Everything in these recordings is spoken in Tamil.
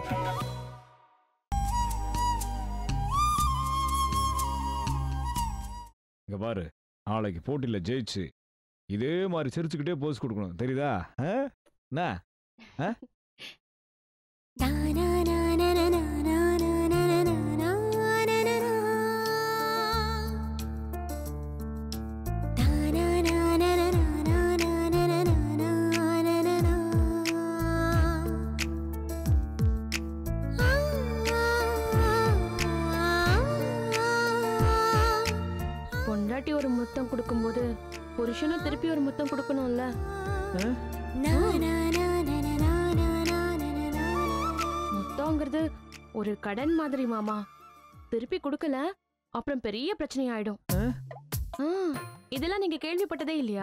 இங்க பாரு நாளைக்கு போட்டியில ஜெயிச்சு இதே மாதிரி சிரிச்சுக்கிட்டே போஸ் கொடுக்கணும் தெரியுதா ஆ? என்ன பொண்டாட்டி ஒரு முத்தம் கொடுக்கும்போது புருஷனும் திருப்பி ஒரு முத்தம் கொடுக்கணும்ல முத்தங்கிறது ஒரு கடன் மாதிரி மாமா திருப்பி கொடுக்கல அப்புறம் பெரிய பிரச்சனை ஆயிடும் ஆ, இதெல்லாம் நீங்க கேள்விப்பட்டதே இல்லையா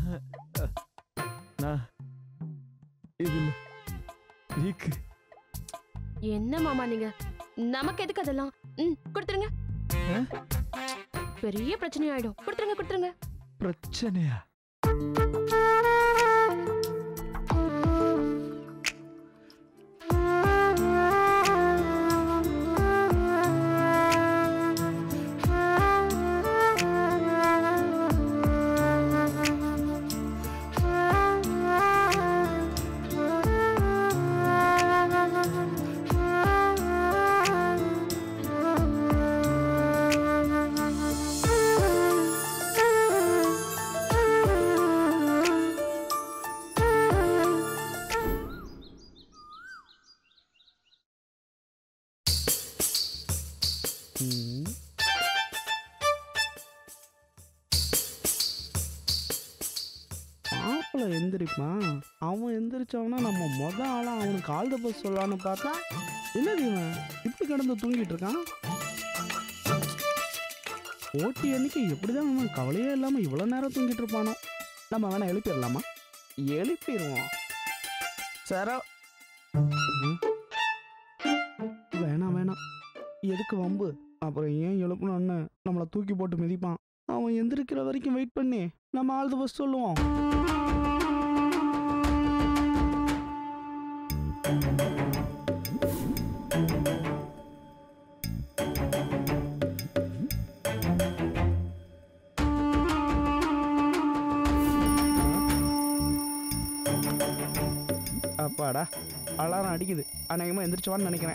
நான் இதுல வீக்கு என்ன மாமா நீங்க நமக்கு எதுக்கு அதெல்லாம் ம் கொடுத்துருங்க பெரிய பிரச்சனை ஆயிடும் கொடுத்துருங்க கொடுத்துருங்க பிரச்சனையா ம். மாப்பிள்ளை எந்திரிப்பான் அவன் எந்திரிச்சவனா நம்ம மொத ஆளா அவனுக்கு ஆல் த பஸ் சொல்லலான்னு பார்த்தா என்னது இவன் இப்படி கிடந்து தூங்கிட்டு இருக்கான் ஓட்டி அன்னைக்கு எப்படிதான் அவன் கவலையே இல்லாம இவ்வளவு நேரம் தூங்கிட்டு இருப்பானோ நம்ம வேணா எழுப்பிடலாமா எழுப்பிடுவோம் சரோ ம். வேணாம் வேணாம் எதுக்கு வம்பு அப்புறம் ஏன் எழுப்பணும்னு நம்மளை தூக்கி போட்டு மிதிப்பான் அவன் எந்திரிக்கிற வரைக்கும் வெயிட் பண்ணி நம்ம ஆல் தி பஸ் சொல்லுவோம் அப்பாடா அலாரம் அடிக்குது அநேகமாக எந்திரிச்சவான்னு நினைக்கிறேன்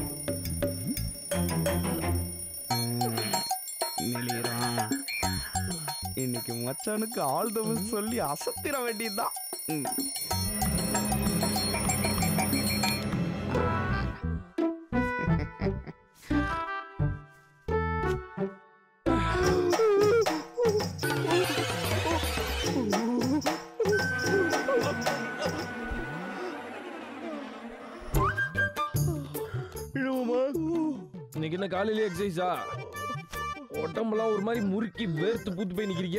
ம், நெளிறான் இன்னைக்கு மச்சானுக்கு ஆல் த பெஸ்ட் சொல்லி அசத்திர வேண்டியதுதான் ம். இன்னைக்கு என்ன காலையில எக்ஸசைஸா உடம்பெல்லாம் ஒரு மாதிரி முறுக்கி வேர்த்து பூத்து போய் நிக்கிறீங்க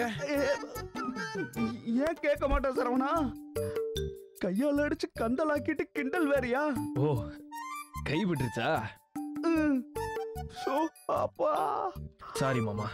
ஏன் கேட்க மாட்டேன் சரவணா கையால் அடிச்சு கந்தலாக்கிட்டு கிண்டல் வேறயா ஓ கை விட்டுருச்சா ம். ஷோ, அப்பா சாரி மாமா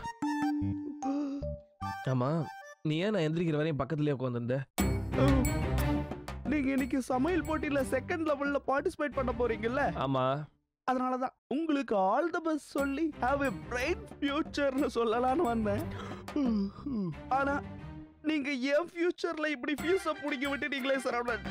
ஆமா நீ ஏன் நான் எந்திரிக்கிற வரையும் பக்கத்துலயே உட்காந்துருந்த ம். நீங்க இன்னைக்கு சமையல் போட்டியில செகண்ட் லெவல்ல பார்ட்டிசிபேட் பண்ண போறீங்கல்ல ஆமா அதனாலதான் உங்களுக்கு ஆல் த பெஸ்ட் சொல்லி ஹாவ் எ பிரைட் ஃபியூச்சர்னு சொல்லலாம்னு வந்தேன் ஆனா நீங்க என் ஃபியூச்சர்ல இப்படி ஃபியூஸ புடிக்க விட்டுட்டீங்களே சரவணன்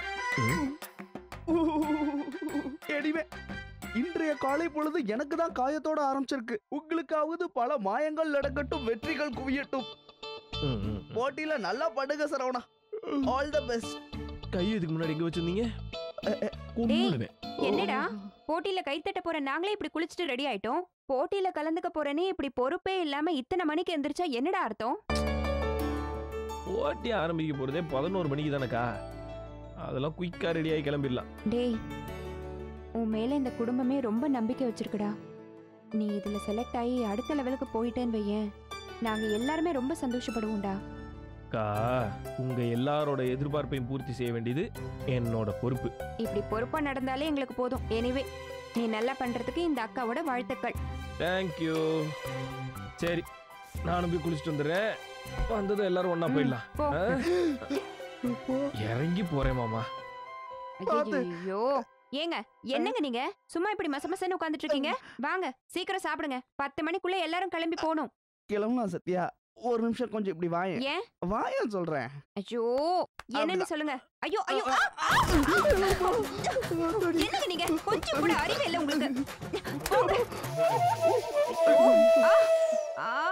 எனிவே இன்றைய காலை பொழுது எனக்கு தான் காயத்தோட ஆரம்பிச்சிருக்கு உங்களுக்காவது பல மாயங்கள் நடக்கட்டும் வெற்றிகள் குவியட்டும் ம், ம், ம். போட்டியில நல்லா பண்ணுங்க சரவணா ஆல் த பெஸ்ட் கை இதுக்கு முன்னாடி எங்க வச்சிருந்தீங்க கொன்னுடுவேன். என்னடா போட்டியில கைத்தட்ட போற நாங்களே இப்படி குளிச்சுட்டு ரெடி ஆயிட்டோம் போட்டியில கலந்துக்க போறேனே இப்படி பொறுப்பே இல்லாம இத்தனை மணிக்கு எந்திரிச்சா என்னடா அர்த்தம் போட்டி ஆரம்பிக்க போறதே பதினோரு மணிக்கு தானக்கா அதெல்லாம் குயிக்கா ரெடியாகி கிளம்பிடலாம் டேய் உன் மேல இந்த குடும்பமே ரொம்ப நம்பிக்கை வச்சிருக்குடா நீ இதுல செலக்ட் ஆகி அடுத்த லெவலுக்கு போயிட்டேன்னு வையேன் நாங்க எல்லாருமே ரொம்ப சந்தோஷப்படுவோம்டா அக்கா உங்க எல்லாரோட எதிர்பார்ப்பையும் பூர்த்தி செய்ய வேண்டியது என்னோட பொறுப்பு இப்படி பொறுப்பா நடந்தாலே எங்களுக்கு போதும் எனிவே நீ நல்லா பண்றதுக்கு இந்த அக்காவோட வாழ்த்துக்கள் தேங்க்யூ சரி நானும் போய் குளிச்சுட்டு வந்துடுறேன் வந்ததும் எல்லாரும் ஒண்ணா ம், போயிடலாம் போ. ஆ? இறங்கி போறேன் மாமா பாத்து. ஐயோ ஏங்க என்னங்க நீங்க சும்மா இப்படி மச மசன்னு உட்காந்துட்டு இருக்கீங்க வாங்க சீக்கிரம் சாப்பிடுங்க பத்து மணிக்குள்ள எல்லாரும் கிளம்பி போகணும் கிளம்பலாம் சத்யா ஒரு நிமிஷம் கொஞ்சம் இப்படி வாயேன் ஏன் வாயேன் சொல்றேன் ஐயோ என்னன்னு சொல்லுங்க ஐயோ ஐயோ ஆ, ஆ. என்னங்க நீங்க கொஞ்சம் கூட அறிவே இல்லை உங்களுக்கு போங்க. ஐயோ, ஆ, ஆ.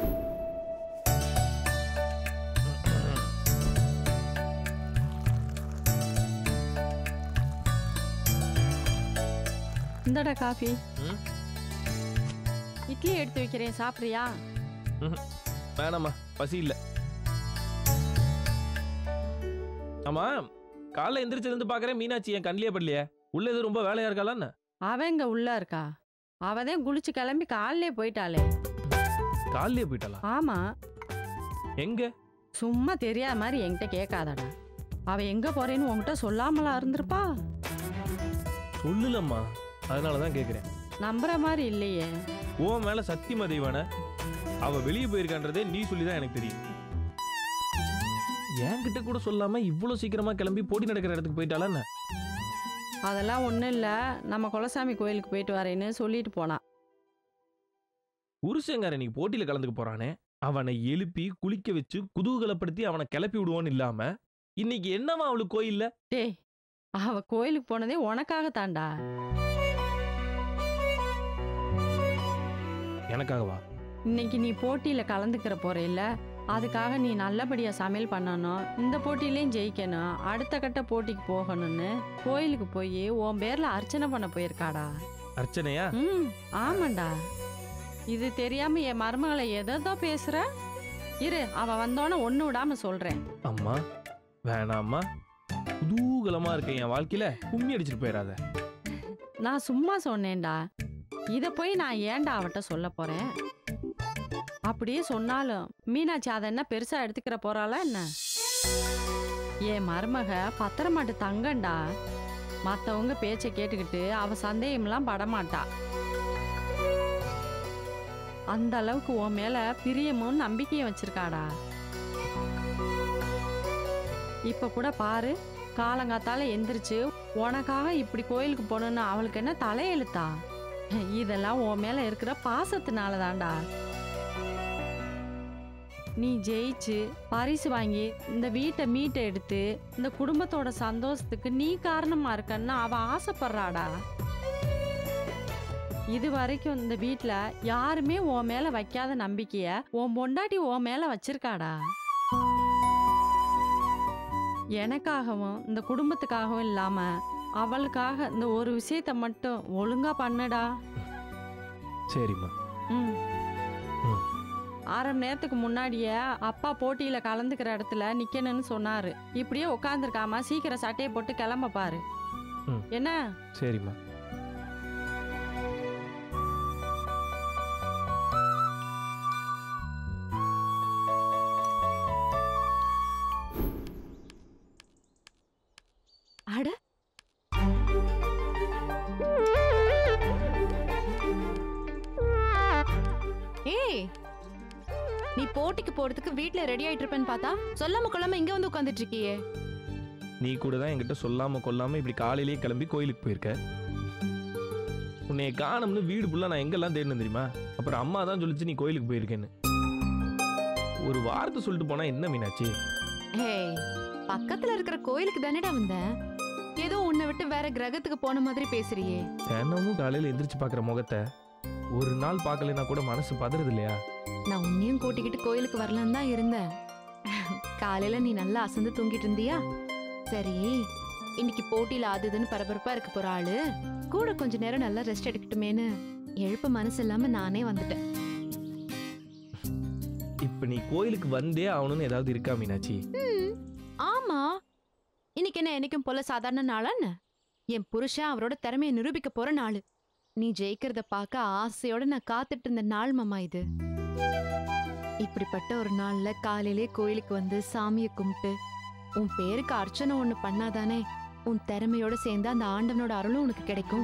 இந்தடா காஃபி ம். இட்லி எடுத்து வைக்கிறேன் சாப்பிட்றியா வேணாம்மா பசி இல்ல ஆமா காலைல எந்திரிச்சிருந்து பாக்குறேன் மீனாட்சி என் கண்ணிலே படலையே உள்ள எதுவும் ரொம்ப வேலையா இருக்காளா என்ன அவன் இங்க உள்ள இருக்கா அவதான் குளிச்சு கிளம்பி காலையிலே போயிட்டாளே காலையே போயிட்டாளா ஆமா எங்க சும்மா தெரியாத மாதிரி என்கிட்ட கேட்காதடா அவ எங்க போறேன்னு உன்கிட்ட சொல்லாமலா இருந்திருப்பா சொல்லலம்மா அதனாலதான் கேக்குறேன் நம்புற மாதிரி இல்லையே உன் மேல சத்தியமா தெய்வான அவ வெளியே போயிருக்கான்றதே நீ சொல்லிதான் எனக்கு தெரியும் என்கிட்ட கூட சொல்லாம இவ்வளவு சீக்கிரமா கிளம்பி போட்டி நடக்கிற இடத்துக்கு போயிட்டாளா என்ன அதெல்லாம் ஒன்றும் இல்லை நம்ம குலசாமி கோயிலுக்கு போயிட்டு வரேன்னு சொல்லிட்டு போனா புருஷங்கார இன்னைக்கு போட்டியில கலந்துக்க போறானே அவனை எழுப்பி குளிக்க வச்சு குதூகலப்படுத்தி அவனை கிளப்பி விடுவோன்னு இல்லாம இன்னைக்கு என்னவா அவளுக்கு கோயில்ல டேய் அவ கோயிலுக்கு போனதே உனக்காக தாண்டா எனக்காகவா இன்னைக்கு நீ போட்டியில கலந்துக்கிற போறேல்ல அதுக்காக நீ நல்லபடியா சமையல் பண்ணணும் இந்த போட்டியிலையும் ஜெயிக்கணும் அடுத்த கட்ட போட்டிக்கு போகணும்னு கோயிலுக்கு போய் உன் பேர்ல அர்ச்சனை பண்ண போயிருக்காடா அர்ச்சனையா ம் ஆமாண்டா இது தெரியாம என் மருமகளை எதோ பேசுற இரு அவ வந்தோன்னே ஒண்ணு விடாம சொல்றேன் அம்மா வேணாம்மா குதூகலமா இருக்க என் வாழ்க்கையில கும்மி அடிச்சிட்டு போயிடாத நான் சும்மா சொன்னேன்டா இத போய் நான் ஏன்டா அவட்ட சொல்ல போறேன் அப்படியே சொன்னாலும் மீனாட்சி அதை என்ன பெருசா எடுத்துக்கிற போறாளா என்ன என் மருமக பத்திரமாட்டு தங்கண்டா மத்தவங்க பேச்சை கேட்டுக்கிட்டு அவ சந்தேகம்லாம் படமாட்டா அந்த அளவுக்கு உன் மேல பிரியமும் நம்பிக்கையும் வச்சிருக்காடா இப்ப கூட பாரு காலங்காத்தால எந்திரிச்சு உனக்காக இப்படி கோயிலுக்கு போகணும்னு அவளுக்கு என்ன தலையெழுத்தா இதெல்லாம் உன் மேல இருக்கிற பாசத்தினால தான்டா நீ ஜெயிச்சு பரிசு வாங்கி இந்த வீட்டை மீட்டை எடுத்து இந்த குடும்பத்தோட சந்தோஷத்துக்கு நீ காரணமா இருக்கன்னு அவ ஆசைப்படுறாடா இது வரைக்கும் இந்த வீட்ல யாருமே உன் மேல வைக்காத நம்பிக்கைய உன் பொண்டாட்டி உன் மேல வச்சிருக்காடா எனக்காகவும் இந்த குடும்பத்துக்காகவும் இல்லாம அவளுக்காக இந்த ஒரு விஷயத்த மட்டும் ஒழுங்கா பண்ணுடா சரிம்மா ம் ம். அரை மணி நேரத்துக்கு முன்னாடியே அப்பா போட்டியில கலந்துக்கிற இடத்துல நிக்கணும்னு சொன்னாரு இப்படியே உட்காந்துருக்காம சீக்கிரம் சட்டையை போட்டு கிளம்ப பாரு ம். என்ன சரிம்மா அட ஏய் நீ போட்டிக்கு போறதுக்கு வீட்ல ரெடி ஆயிட்டு இருப்பேன்னு பார்த்தா சொல்லாம கொள்ளாம இங்க வந்து உட்கார்ந்துட்டு இருக்கியே நீ கூட தான் என்கிட்ட சொல்லாம கொல்லாம இப்படி காலையிலேயே கிளம்பி கோயிலுக்கு போயிருக்க உன்னைய காணும்னு வீடு ஃபுல்லா நான் எங்கெல்லாம் தேடினேன் தெரியுமா அப்புறம் அம்மா தான் சொல்லிச்சு நீ கோயிலுக்கு போயிருக்கேன்னு ஒரு வார்த்தை சொல்லிட்டு போனா என்ன மீனாட்சி ஏய் பக்கத்துல இருக்கிற கோயிலுக்கு தானேடா வந்தேன் ஏதோ உன்னை விட்டு வேற கிரகத்துக்கு போன மாதிரி பேசுறியே தினமும் காலையில எந்திரிச்சு பாக்குற முகத்தை ஒரு நாள் பார்க்கலைன்னா கூட மனசு பதறது இல்லையா நான் உன்னையும் கூட்டிக்கிட்டு கோயிலுக்கு வரலான்னு தான் இருந்தேன் காலையில நீ நல்லா அசந்து தூங்கிட்டு இருந்தியா சரி இன்னைக்கு போட்டியில அது இதுன்னு பரபரப்பா இருக்க போற ஆளு கூட கொஞ்ச நேரம் நல்லா ரெஸ்ட் எடுக்கட்டுமேன்னு எழுப்ப மனசு இல்லாம நானே வந்துட்டேன் இப்ப நீ கோயிலுக்கு வந்தே ஆகணும்னு ஏதாவது இருக்கா மீனாட்சி ம், ஆமா இன்னைக்கு என்ன என்னைக்கும் போல சாதாரண நாளா என்ன என் புருஷன் அவரோட திறமையை நிரூபிக்க போற நாள் நீ ஜெயிக்கிறத பார்க்க ஆசையோட நான் காத்துட்டு இருந்த நாள் மாமா இது இப்படிப்பட்ட ஒரு நாள்ல காலையிலே கோயிலுக்கு வந்து சாமியை கும்பிட்டு உன் பேருக்கு அர்ச்சனை ஒண்ணு பண்ணாதானே உன் திறமையோட சேர்ந்து அந்த ஆண்டவனோட அருளும் உனக்கு கிடைக்கும்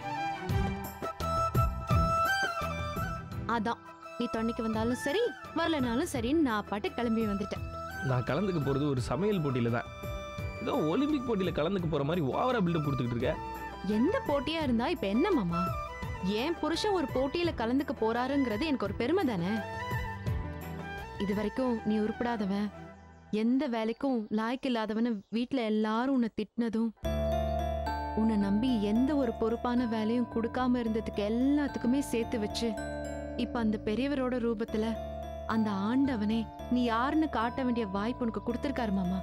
அதான் நீ தொன்னைக்கு வந்தாலும் சரி வரலனாலும் சரின்னு நான் பாட்டு கிளம்பி வந்துட்டேன் நான் கலந்துக்க போறது ஒரு சமையல் போட்டியில தான் ஏதோ ஒலிம்பிக் போட்டியில கலந்துக்க போற மாதிரி ஓவரா பில்டப் கொடுத்துக்கிட்டு இருக்க எந்த போட்டியா இருந்தா இப்ப என்ன மாமா ஏன் புருஷன் ஒரு போட்டியில கலந்துக்க போறாருங்கிறது எனக்கு ஒரு பெருமை தானே இது வரைக்கும் நீ உருப்படாதவன் எந்த வேலைக்கும் லாய்க்கு இல்லாதவன வீட்ல எல்லாரும் உன்னை திட்டினதும் உன்னை நம்பி எந்த ஒரு பொறுப்பான வேலையும் கொடுக்காம இருந்ததுக்கு எல்லாத்துக்குமே சேர்த்து வச்சு இப்ப அந்த பெரியவரோட ரூபத்துல அந்த ஆண்டவனே நீ யாருன்னு காட்ட வேண்டிய வாய்ப்பு உனக்கு கொடுத்திருக்காரு மாமா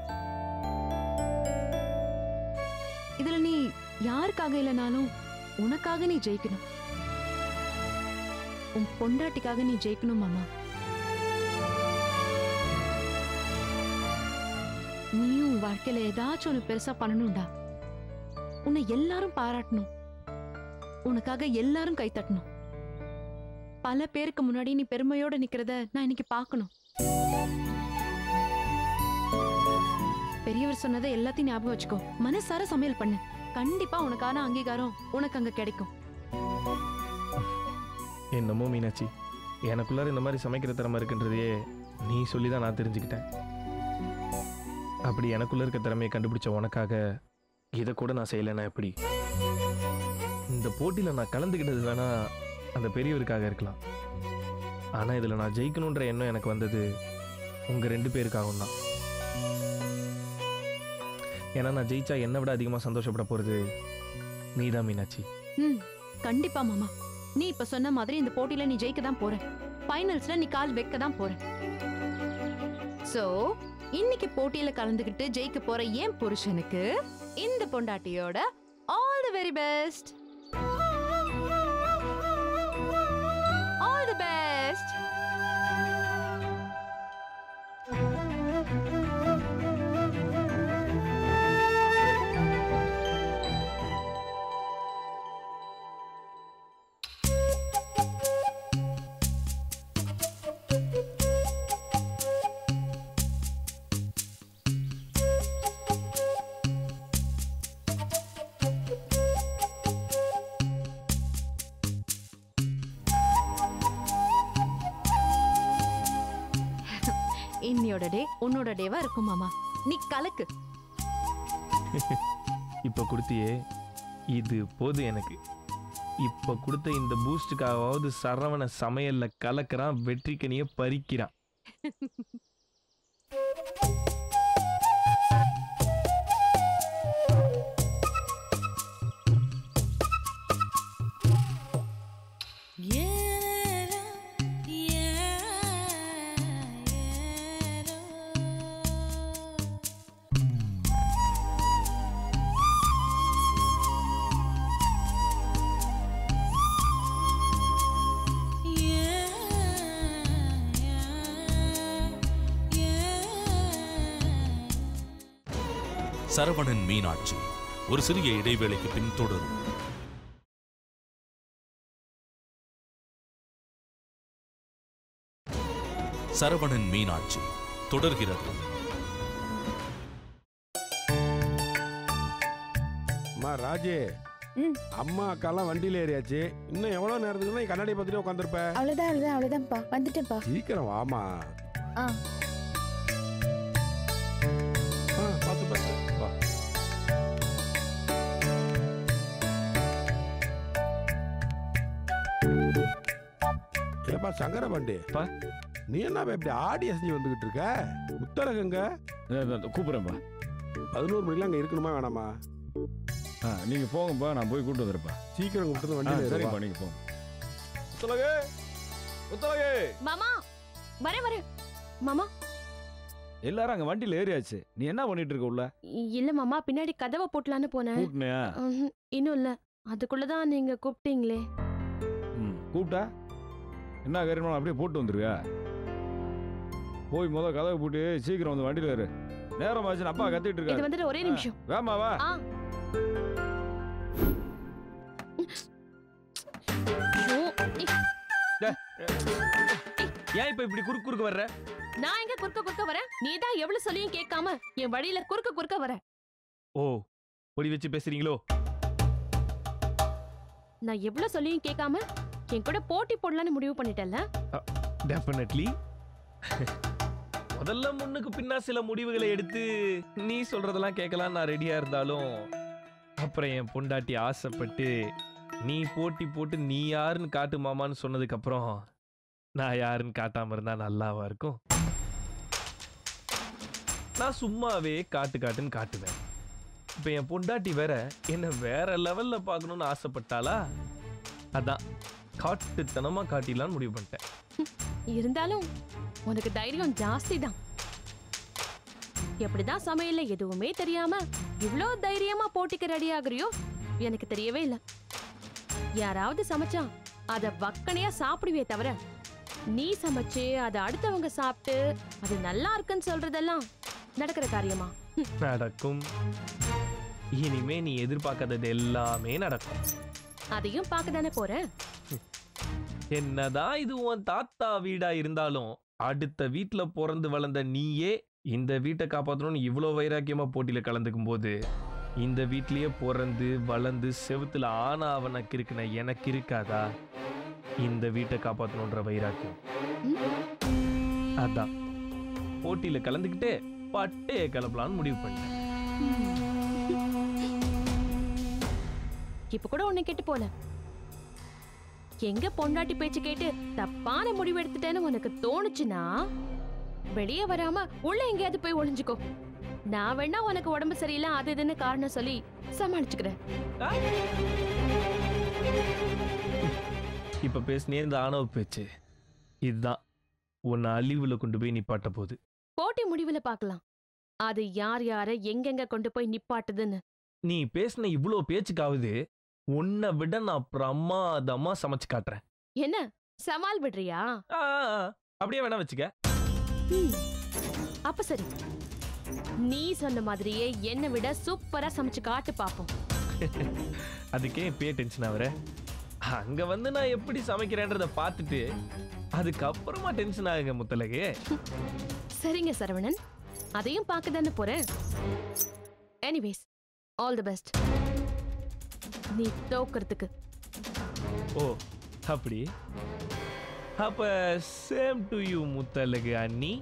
இதுல நீ யாருக்காக இல்லைனாலும் உனக்காக நீ ஜெயிக்கணும் உன் பொண்டாட்டிக்காக நீ ஜெயிக்கணும் மாமா நீயும் உன் வாழ்க்கையில ஏதாச்சும் ஒன்று பெருசா பண்ணணும்டா உன்னை எல்லாரும் பாராட்டணும் உனக்காக எல்லாரும் கை தட்டணும் பல பேருக்கு முன்னாடி நீ பெருமையோட நிக்கிறத நான் இன்னைக்கு பார்க்கணும் பெரியவர் சொன்னதை எல்லாத்தையும் ஞாபகம் வச்சுக்கோ மனசார சமையல் பண்ணு கண்டிப்பா உனக்கான அங்கீகாரம் உனக்கு அங்க கிடைக்கும் என்னமோ மீனாட்சி எனக்குள்ளார இந்த மாதிரி சமைக்கிற திறமை இருக்குன்றதையே நீ சொல்லி தான் நான் தெரிஞ்சுக்கிட்டேன் அப்படி எனக்குள்ள இருக்க திறமையை கண்டுபிடிச்ச உனக்காக இதை கூட நான் செய்யலைன்னா எப்படி இந்த போட்டியில் நான் கலந்துக்கிட்டது வேணா அந்த பெரியவருக்காக இருக்கலாம் ஆனால் இதில் நான் ஜெயிக்கணுன்ற எண்ணம் எனக்கு வந்தது உங்கள் ரெண்டு பேருக்காகவும் தான் ஏன்னா நான் ஜெயிச்சா என்னை விட அதிகமாக சந்தோஷப்பட போகிறது நீ தான் மீனாட்சி ம் கண்டிப்பா மாமா நீ இப்ப சொன்ன மாதிரி இந்த போட்டியில நீ ஜெயிக்க தான் போற ஃபைனல்ஸ்ல நீ கால் வைக்க தான் போற சோ இன்னைக்கு போட்டியில கலந்துக்கிட்டு ஜெயிக்க போற என் புருஷனுக்கு இந்த பொண்டாட்டியோட all the very best all the best இன்னியோட டே உன்னோட டேவா இருக்கும் மாமா நீ கலக்கு இப்போ கொடுத்தியே இது போதும் எனக்கு இப்போ கொடுத்த இந்த பூஸ்டுக்காவது சரவண சமையல்ல கலக்கிறான் வெற்றிக்கனிய பறிக்கிறான் சரவணன் மீனாட்சி ஒரு சிறிய இடைவேளைக்கு பின் தொடரும் சரவணன் மீனாட்சி தொடர்கிறது அம்மா ராஜே ம். அம்மா அக்காலாம் வண்டியில ஏறியாச்சு இன்னும் எவ்வளவு நேரத்துக்கு தான் கண்ணாடி பார்த்துட்டு உட்காந்துருப்ப அவ்வளோதான் அவ்வளோதான் அவ்வளோதான்ப்பா வந்துட்டேன்ப்பா சீக்கிரம் வாமா ஆ. ஆ, பார்த்து பார்த்து வா ஏப்பா சங்கர பாண்டி பா. நீ என்ன இப்படி ஆடி அசைஞ்சு வந்துகிட்டு இருக்க முத்தரகங்க கூப்பிட்றேன்ப்பா பதினோரு மணிக்கெல்லாம் அங்க இருக்கணுமா வேணாமா ஆ நீங்க போங்கப்பா நான் போய் கூட்டு வந்துருப்பா சீக்கிரம் விட்டு ஆ வண்டியில சரிப்பா ஏறுப்பா. நீங்க போங்க முத்தலகு முத்தலகு மாமா வரேன் வரேன் மாமா எல்லாரும் அங்க வண்டியில ஏறியாச்சு நீ என்ன பண்ணிட்டு இருக்க உள்ள இல்ல மாமா பின்னாடி கதவை போட்டலான்னு போனேன் கூட்டினியா ம்ஹும், இன்னும் இல்ல அதுக்குள்ளதான் நீங்க கூப்பிட்டீங்களே ம் கூப்பிட்டா என்ன காரியமா அப்படியே போட்டு வந்துருக்க போய் முத கதவை பூட்டி சீக்கிரம் வந்து வண்டியில ஏறு நேரம் ஆச்சு அப்பா கத்திட்டு இது இருக்காரு வந்துட்டு ஒரே நிமிஷம் வேமா வா ஆ ஐயோ, ஏய், ஏன் இப்போ இப்படி குறுக்கு குறுக்கு வர்ற நான் எங்க குறுக்க குறுக்க வரேன் நீ தான் எவ்வளவு சொல்லியும் கேட்காம என் வழியில குறுக்க குறுக்க வர ஓ பொடி வச்சு பேசுறீங்களோ நான் எவ்வளவு சொல்லியும் கேட்காம என் கூட போட்டி போடலான்னு முடிவு பண்ணிட்டேன்ல டெஃபினெட்லி முதல்ல முன்னுக்கு பின்னா சில முடிவுகளை எடுத்து நீ சொல்றதெல்லாம் கேட்கலாம் நான் ரெடியா இருந்தாலும் அப்புறம் என் பொண்டாட்டி ஆசைப்பட்டு நீ போட்டி போட்டு நீ யாருன்னு காட்டு மாமான்னு சொன்னதுக்கு அப்புறம் நான் யாருன்னு காட்டாம இருந்தா நல்லாவா இருக்கும் நான் சும்மாவே காட்டு காட்டுன்னு காட்டுவேன் இப்ப என் பொண்டாட்டி வேற என்ன வேற லெவல்ல பார்க்கணும்னு ஆசைப்பட்டாளா அதான் காட்டுத்தனமா காட்டிடலான்னு முடிவு பண்ணிட்டேன் இருந்தாலும் உனக்கு தைரியம் ஜாஸ்தி தான் எப்படிதான் சமையல்ல எதுவுமே தெரியாம இவ்ளோ தைரியமா போட்டிக்கு ரெடி ஆகுறியோ எனக்கு தெரியவே இல்ல யாராவது சமைச்சா அத வக்கனையா சாப்பிடுவே தவிர நீ சமைச்சு அதை அடுத்தவங்க சாப்பிட்டு அது நல்லா இருக்குன்னு சொல்றதெல்லாம் நடக்கிற காரியமா நடக்கும் இனிமே நீ எதிர்பார்க்காதது எல்லாமே நடக்கும் அதையும் பார்க்க தானே போறேன் என்னதான் இது உன் தாத்தா வீடா இருந்தாலும் அடுத்த வீட்ல பிறந்து வளர்ந்த நீயே இந்த வீட்டை காப்பாற்றணும்னு இவ்வளோ வைராக்கியமா போட்டியில கலந்துக்கும் போது இந்த வீட்லயே பிறந்து வளர்ந்து செவுத்துல ஆனா அவனுக்கு இருக்குன எனக்கு இருக்காதா இந்த வீட்டை காப்பாற்றணுன்ற வைராக்கியம் அதான் போட்டியில கலந்துக்கிட்டே பட்டையை கிளப்பலான்னு முடிவு பண்ணேன் இப்ப கூட உன்னை கேட்டு போல எங்க பொண்டாட்டி பேச்சு கேட்டு தப்பான முடிவு எடுத்துட்டேன்னு உனக்கு தோணுச்சுன்னா வெளியே வராம உள்ள எங்கேயாவது போய் ஒளிஞ்சுக்கோ நான் வேணா உனக்கு உடம்பு சரியில்லை அது இதுன்னு காரணம் சொல்லி சமாளிச்சுக்கிறேன் இப்ப பேசினே இந்த ஆணவ பேச்சு இதுதான் உன்னை அழிவுல கொண்டு போய் நிப்பாட்ட போகுது போட்டி முடிவுல பார்க்கலாம் அது யார் யார எங்கெங்க கொண்டு போய் நிப்பாட்டுதுன்னு நீ பேசின இவ்வளோ பேச்சுக்காவது உன்னை விட நான் பிரமாதமா சமைச்சு காட்டுறேன் என்ன சவால் விடுறியா ஆ, ஆ, ஆ. அப்படியே வேணா வச்சுக்க ம், அப்ப சரி நீ சொன்ன மாதிரியே என்னை விட சூப்பரா சமைச்சு காட்டு பாப்போம் அதுக்கே இப்பயே டென்ஷன் ஆகுற அங்க வந்து நான் எப்படி சமைக்கிறேன்றத பார்த்துட்டு அதுக்கப்புறமா டென்ஷன் ஆகுங்க முத்தலகு சரிங்க சரவணன் அதையும் பார்க்க தானே போறேன் எனிவேஸ் ஆல் தி பெஸ்ட் நீ தோக்கிறதுக்கு ஓ அப்படி அப்ப சேம் டு யூ முத்தலகு அண்ணி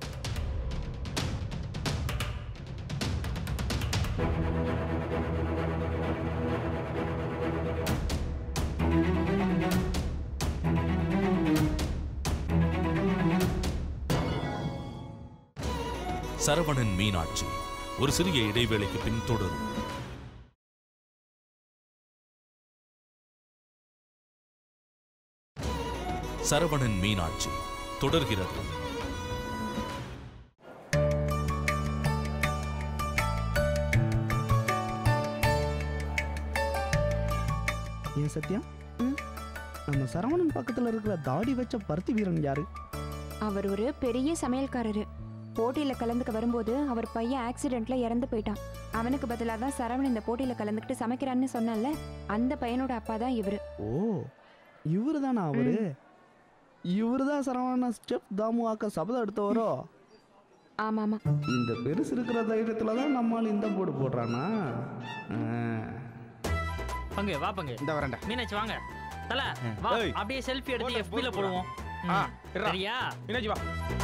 சரவணன் மீனாட்சி ஒரு சிறிய இடைவேளைக்கு பின் தொடரும் சரவணன் மீனாட்சி தொடர்கிறது ஏன் சத்யா ம்? நம்ம சரவணன் பக்கத்துல இருக்கிற தாடி வச்ச பருத்தி வீரன் யாரு அவர் ஒரு பெரிய சமையல்காரரு போட்டியில கலந்துக்க வரும்போது அவர் பையன் ஆக்சிடென்ட்ல இறந்து போயிட்டான் அவனுக்கு பதிலாக தான் சரவணன் இந்த போட்டியில கலந்துக்கிட்டு சமைக்கிறான்னு சொன்னேன்ல அந்த பையனோட அப்பா தான் இவரு ஓ இவரு தானா அவரு இவரு தான் சரவணன் ஸ்டெப் தாமு ஆக்க சபதம் எடுத்தவரோ ஆமா ஆமா இந்த பெருசு இருக்கிற தைரியத்துல தான் நம்மால் இந்த போடு போடுறானா ஆ. பங்கு வா பங்கு இந்த வரேன்டா மீனாட்சி வாங்க தல வா ஏய். அப்படியே செல்ஃபி எடுத்து போட்டோ, எஃபில போட்டோ போடுவோம் ஆ, ம். இருடா. சரியா மீனாட்சி வா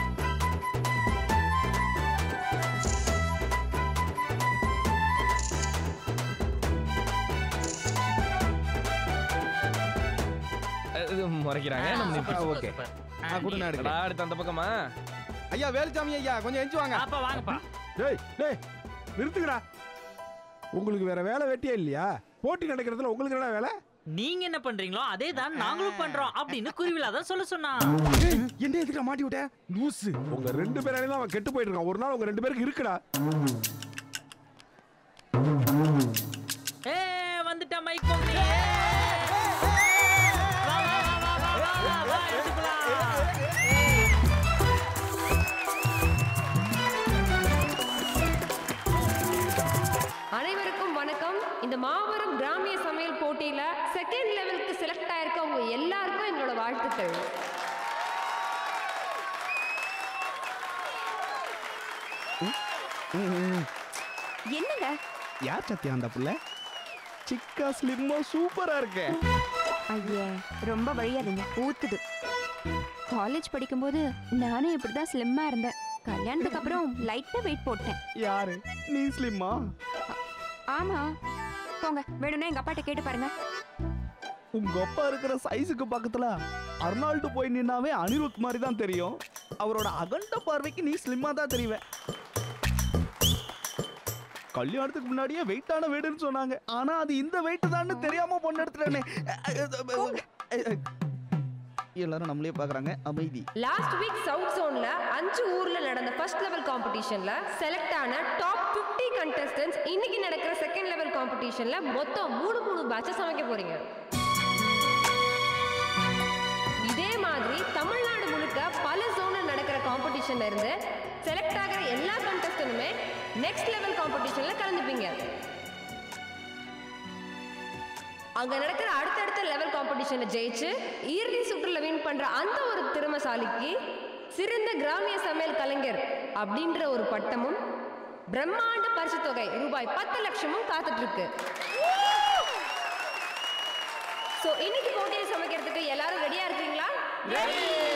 இது முறைக்கிறாங்க நம்ம சூப்பர், நிப்போம். Super, okay. சூப்பர். ஆ, கொடுங்க நான் அடா, எடுக்கிறேன். அடுத்து அந்த பக்கமா ஐயா வேலுச்சாமி ஐயா கொஞ்சம் எஞ்சி வாங்க அப்பா வாங்கப்பா டேய் டேய் நிறுத்துங்கடா உங்களுக்கு வேற வேலை வெட்டியே இல்லையா போட்டி நடக்கிறதுல உங்களுக்கு என்ன வேலை நீங்க என்ன பண்றீங்களோ அதே தான் நாங்களும் பண்றோம் அப்படின்னு குருவிலா தான் சொல்ல சொன்னா ஏய், என்ன எதுக்குடா மாட்டி விட்ட லூசு உங்க ரெண்டு பேராலையும் தான் அவன் கெட்டு போயிட்டு இருக்கான் ஒரு நாள் உங்க ரெண்டு பேருக்கு இருக்குடா ஏ வந்துட்டா மைக் பொங்கி வா வா வா வா வா வா வா எடுத்துக்கலாம் அனைவருக்கும் வணக்கம் இந்த மாபெரும் கிராமிய சமையல் போட்டியில செகண்ட் லெவலுக்கு செலக்ட் ஆயிருக்க உங்க எல்லாருக்கும் எங்களோட வாழ்த்துக்கள் என்னங்க யார் சத்யா அந்த புள்ள சிக்கா ஸ்லிம்மா சூப்பரா இருக்க ஐயே ரொம்ப வழியாதீங்க ஊத்துது காலேஜ் படிக்கும்போது நானும் இப்படிதான் ஸ்லிம்மா இருந்தேன் கல்யாணத்துக்கு அப்புறம் லைட்டா வெயிட் போட்டேன் யாரு நீ ஸ்லிம்மா ஆமா போங்க வேணும்னா எங்க அப்பாட்ட கேட்டு பாருங்க உங்க அப்பா இருக்கிற சைஸுக்கு பக்கத்துல அர்னால்டு போய் நின்னாவே அனிருத் மாதிரி தான் தெரியும் அவரோட அகண்ட பார்வைக்கு நீ ஸ்லிம்மா தான் தெரிவே கல்யாணத்துக்கு முன்னாடியே வெயிட்டான வீடுன்னு சொன்னாங்க ஆனா அது இந்த வெயிட் தான் தெரியாம பொண்ணு எடுத்துட்டேனே எல்லாரும் நம்மளே பாக்குறாங்க அமைதி லாஸ்ட் வீக் சவுத் ஜோன்ல அஞ்சு ஊர்ல நடந்த ஃபர்ஸ்ட் லெவல் காம்படிஷன்ல செலக்ட் ஆன டாப் 50 கண்டஸ்டன்ட்ஸ் இன்னைக்கு நடக்கிற செகண்ட் லெவல் காம்படிஷன்ல மொத்தம் மூணு மூணு பேட்ச சமைக்க போறீங்க இதே மாதிரி தமிழ்நாடு முழுக்க பல ஜோன்ல நடக்கிற காம்படிஷன்ல இருந்து செலக்ட் ஆகிற எல்லா கண்டஸ்டன்ட்டுமே நெக்ஸ்ட் லெவல் காம்படிஷன்ல கலந்துப்பீங்க அங்க நடக்கிற அடுத்தடுத்த லெவல் காம்படிஷன்ல ஜெயிச்சு இறுதி சுற்றுல வின் பண்ற அந்த ஒரு திறமசாலிக்கு சிறந்த கிராமிய சமையல் கலைஞர் அப்படின்ற ஒரு பட்டமும் பிரம்மாண்ட பரிசு தொகை ரூபாய் பத்து லட்சமும் காத்துட்டு இருக்கு சோ இன்னைக்கு போட்டியில் சமைக்கிறதுக்கு எல்லாரும் ரெடியா இருக்கீங்களா